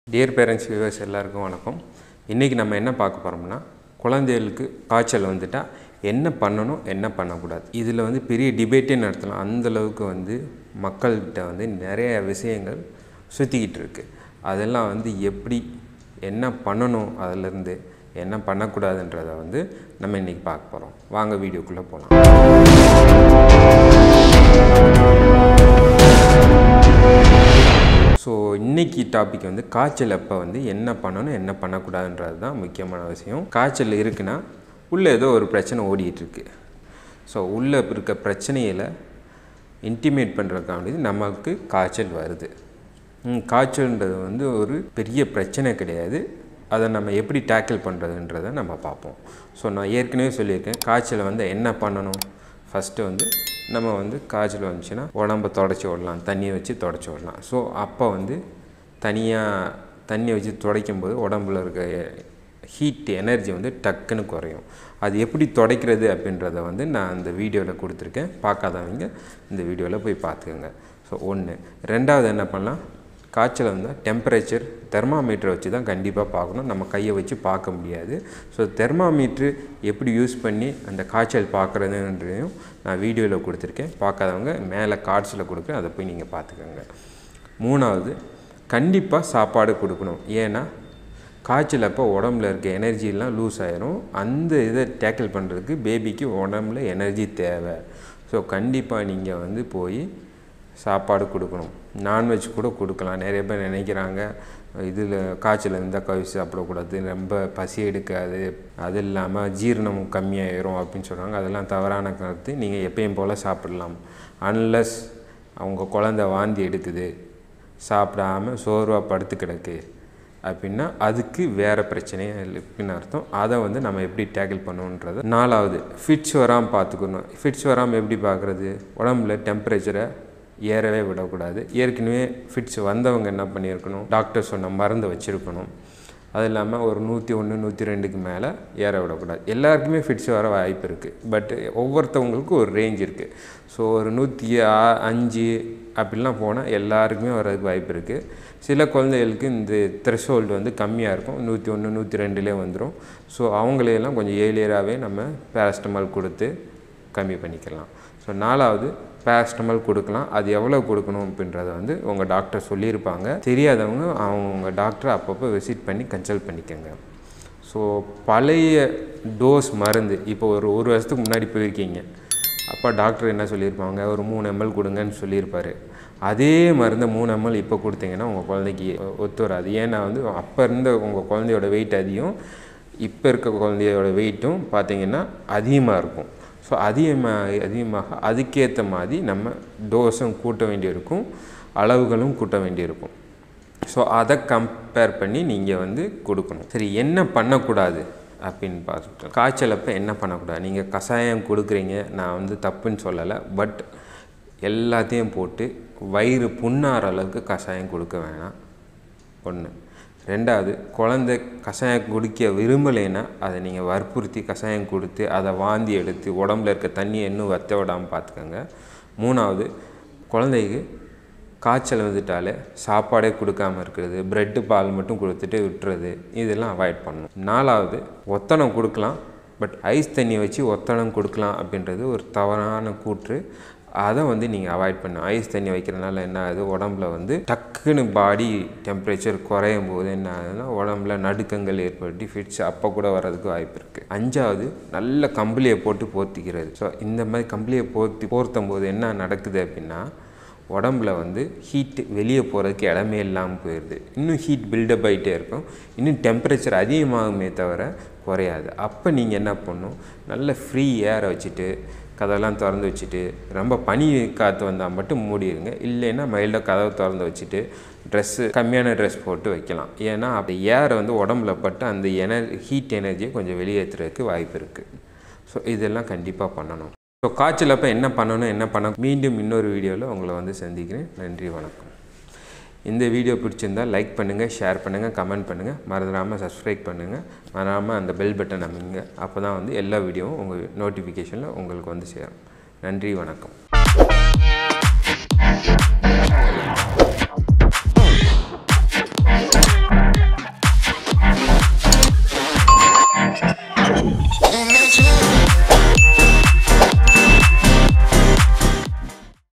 dear parents viewers எல்லாருக்கும் வணக்கம் இன்றைக்கி நம்ம என்ன பார்க்க போகிறோம்னா குழந்தைகளுக்கு காய்ச்சல் வந்துட்டால் என்ன பண்ணணும் என்ன பண்ணக்கூடாது இதில் வந்து பெரிய டிபேட்டே நடத்தலாம் அந்த அளவுக்கு வந்து மக்கள்கிட்ட வந்து நிறைய விஷயங்கள் சுற்றிக்கிட்டு இருக்கு அதெல்லாம் வந்து எப்படி என்ன பண்ணணும் அதிலேருந்து என்ன பண்ணக்கூடாதுன்றதை வந்து நம்ம இன்றைக்கி பார்க்க போகிறோம் வாங்க வீடியோக்குள்ளே போகலாம் ஸோ இன்னைக்கு டாபிக் வந்து காய்ச்சல் அப்போ வந்து என்ன பண்ணணும் என்ன பண்ணக்கூடாதுன்றது தான் முக்கியமான விஷயம் காய்ச்சல் இருக்குன்னா உள்ளே ஏதோ ஒரு பிரச்சனை ஓடிட்டு இருக்கு ஸோ உள்ளே இருக்க பிரச்சனையில் இன்டிமேட் பண்ணுறதுக்காண்டி நமக்கு காய்ச்சல் வருது ம், காய்ச்சல்ன்றது வந்து ஒரு பெரிய பிரச்சனை கிடையாது அதை நம்ம எப்படி டேக்கிள் பண்ணுறதுன்றதை நம்ம பார்ப்போம் ஸோ நான் ஏற்கனவே சொல்லியிருக்கேன் காய்ச்சலை வந்து என்ன பண்ணணும் ஃபஸ்ட்டு வந்து நம்ம வந்து காய்ச்சல் வந்துச்சுன்னா உடம்ப தொடச்சி விடலாம் தண்ணியை வச்சு தொடச்சி விடலாம் ஸோ அப்போ வந்து தனியாக தண்ணியை வச்சு துடைக்கும் போது உடம்புல இருக்க ஹீட் எனர்ஜி வந்து டக்குன்னு குறையும் அது எப்படி துடைக்கிறது அப்படின்றத வந்து நான் அந்த வீடியோவில் கொடுத்துருக்கேன் பார்க்காதவங்க இந்த வீடியோவில் போய் பார்த்துக்கோங்க ஸோ ஒன்று ரெண்டாவது என்ன பண்ணலாம் காய்ச்சல் வந்தால் டெம்பரேச்சர் தெர்மாமீட்டரை வச்சு தான் கண்டிப்பாக பார்க்கணும் நம்ம கையை வச்சு பார்க்க முடியாது ஸோ தெர்மாமீட்ரு எப்படி யூஸ் பண்ணி அந்த காய்ச்சல் பார்க்குறதுன்றதையும் நான் வீடியோவில் கொடுத்துருக்கேன் பார்க்காதவங்க மேலே கார்ட்ஸில் கொடுக்குறேன் அதை போய் நீங்கள் பார்த்துக்கோங்க மூணாவது கண்டிப்பாக சாப்பாடு கொடுக்கணும் ஏன்னா காய்ச்சல் அப்போ உடம்புல இருக்க எனர்ஜிலாம் லூஸ் ஆயிரும் அந்த இதை டேக்கிள் பண்ணுறதுக்கு பேபிக்கு உடம்புல எனர்ஜி தேவை ஸோ கண்டிப்பாக நீங்கள் வந்து போய் சாப்பாடு கொடுக்கணும் நான்வெஜ் கூட கொடுக்கலாம் நிறைய பேர் நினைக்கிறாங்க இதில் காய்ச்சல் இருந்தால் கவி சாப்பிடக்கூடாது ரொம்ப பசி எடுக்காது அது இல்லாமல் ஜீரணம் கம்மியாயிரும் அப்படின்னு சொல்கிறாங்க அதெல்லாம் தவறான கருத்து நீங்கள் எப்பயும் போல் சாப்பிடலாம் அன்லஸ் அவங்க குழந்த வாந்தி எடுக்குது சாப்பிடாம சோர்வாக படுத்து கிடக்கு அப்படின்னா அதுக்கு வேறு பிரச்சனையே இருக்குன்னு அர்த்தம் அதை வந்து நம்ம எப்படி டேக்கிள் பண்ணுன்றது நாலாவது ஃபிட்ஸ் வராமல் பார்த்துக்கணும் ஃபிட்ஸ் வராமல் எப்படி பார்க்குறது உடம்புல டெம்பரேச்சரை ஏறவே விடக்கூடாது ஏற்கனவே ஃபிட்ஸ் வந்தவங்க என்ன பண்ணியிருக்கணும் டாக்டர் சொன்ன மருந்து வச்சுருக்கணும் அது இல்லாமல் ஒரு நூற்றி ஒன்று நூற்றி ரெண்டுக்கு மேலே ஏற விடக்கூடாது எல்லாருக்குமே ஃபிட்ஸ் வர வாய்ப்பு இருக்குது பட் ஒவ்வொருத்தவங்களுக்கும் ஒரு ரேஞ்ச் இருக்குது ஸோ ஒரு நூற்றி ஆ- அஞ்சு அப்படிலாம் போனால் எல்லாருக்குமே வர்றதுக்கு வாய்ப்பு இருக்குது சில குழந்தைகளுக்கு இந்த த்ரெஷோல்டு வந்து கம்மியாக இருக்கும் நூற்றி ஒன்று நூற்றி ரெண்டுலேயே வந்துடும் ஸோ அவங்களையெல்லாம் கொஞ்சம் ஏழியராகவே நம்ம பேரஸ்டமால் கொடுத்து கம்மி பண்ணிக்கலாம் ஸோ நாலாவது பேரஸ்டமால் கொடுக்கலாம் அது எவ்வளோ கொடுக்கணும் அப்படின்றத வந்து உங்கள் டாக்டர் சொல்லியிருப்பாங்க தெரியாதவங்க அவங்க டாக்டரை அப்பப்போ விசிட் பண்ணி கன்சல்ட் பண்ணிக்கோங்க ஸோ பழைய டோஸ் மருந்து இப்போ ஒரு ஒரு வருஷத்துக்கு முன்னாடி போயிருக்கீங்க அப்போ டாக்டர் என்ன சொல்லியிருப்பாங்க ஒரு மூணு எம்எல் கொடுங்கன்னு சொல்லியிருப்பாரு அதே மருந்தை மூணு எம்எல் இப்போ கொடுத்தீங்கன்னா உங்கள் குழந்தைக்கு ஒத்து வராது ஏன்னா வந்து அப்போ இருந்த உங்கள் குழந்தையோட வெயிட் அதிகம் இப்போ இருக்க குழந்தையோட வெயிட்டும் பார்த்தீங்கன்னா அதிகமாக இருக்கும் ஸோ அதிகமாக அதிகமாக அதுக்கேற்ற மாதிரி நம்ம டோஸும் கூட்ட வேண்டியிருக்கும் அளவுகளும் கூட்ட வேண்டியிருக்கும் ஸோ அதை கம்பேர் பண்ணி நீங்கள் வந்து கொடுக்கணும் சரி என்ன பண்ணக்கூடாது அப்படின்னு பார்த்துட்டு காய்ச்சல் அப்போ என்ன பண்ணக்கூடாது நீங்கள் கஷாயம் கொடுக்குறீங்க நான் வந்து தப்புன்னு சொல்லலை பட் எல்லாத்தையும் போட்டு வயிறு புண்ணாற அளவுக்கு கஷாயம் கொடுக்க வேணாம் ஒன்று ரெண்டாவது குழந்தை கஷாயம் குடிக்க விரும்பலைன்னா அதை நீங்கள் வற்புறுத்தி கஷாயம் கொடுத்து அதை வாந்தி எடுத்து உடம்புல இருக்க தண்ணியை இன்னும் வத்த விடாமல் பார்த்துக்கோங்க மூணாவது குழந்தைக்கு காய்ச்சல் வந்துட்டாலே சாப்பாடே கொடுக்காம இருக்கிறது பிரெட்டு பால் மட்டும் கொடுத்துட்டு விட்டுறது இதெல்லாம் அவாய்ட் பண்ணணும் நாலாவது ஒத்தனம் கொடுக்கலாம் பட் ஐஸ் தண்ணி வச்சு ஒத்தனம் கொடுக்கலாம் அப்படின்றது ஒரு தவறான கூற்று அதை வந்து நீங்கள் அவாய்ட் பண்ணணும் ஐஸ் தண்ணி வைக்கிறதுனால என்ன ஆகுது உடம்புல வந்து டக்குன்னு பாடி டெம்பரேச்சர் குறையும் போது என்ன ஆகுதுன்னா உடம்புல நடுக்கங்கள் ஏற்பட்டு ஃபிட்ஸ் அப்போ கூட வர்றதுக்கு வாய்ப்பு இருக்குது அஞ்சாவது நல்ல கம்பளியை போட்டு போர்த்திக்கிறது ஸோ இந்த மாதிரி கம்பளியை போர்த்தி போர்த்தும் போது என்ன நடக்குது அப்படின்னா உடம்புல வந்து ஹீட் வெளியே போகிறதுக்கு இடமே இல்லாமல் போயிடுது இன்னும் ஹீட் பில்டப் ஆகிட்டே இருக்கும் இன்னும் டெம்பரேச்சர் அதிகமாகுமே தவிர குறையாது அப்போ நீங்கள் என்ன பண்ணணும் நல்ல ஃப்ரீ ஏரை வச்சுட்டு கதவெல்லாம் திறந்து வச்சுட்டு ரொம்ப பனி காற்று வந்தால் மட்டும் மூடிடுங்க இல்லைன்னா மைல்டாக கதவை திறந்து வச்சுட்டு ட்ரெஸ்ஸு கம்மியான ட்ரெஸ் போட்டு வைக்கலாம் ஏன்னா அப்படி ஏரை வந்து உடம்புல பட்டு அந்த எனர் ஹீட் எனர்ஜியை கொஞ்சம் வெளியேற்றுறதுக்கு வாய்ப்பு இருக்குது ஸோ இதெல்லாம் கண்டிப்பாக பண்ணணும் ஸோ காய்ச்சல் அப்போ என்ன பண்ணணும் என்ன பண்ண மீண்டும் இன்னொரு வீடியோவில் உங்களை வந்து சந்திக்கிறேன் நன்றி வணக்கம் இந்த வீடியோ பிடிச்சிருந்தால் லைக் பண்ணுங்கள் ஷேர் பண்ணுங்கள் கமெண்ட் பண்ணுங்கள் மறந்துடாமல் சப்ஸ்கிரைப் பண்ணுங்கள் மறக்காமல் அந்த பெல் பட்டன் அமைங்க அப்போ தான் வந்து எல்லா வீடியோவும் உங்கள் நோட்டிஃபிகேஷனில் உங்களுக்கு வந்து சேரும் நன்றி வணக்கம்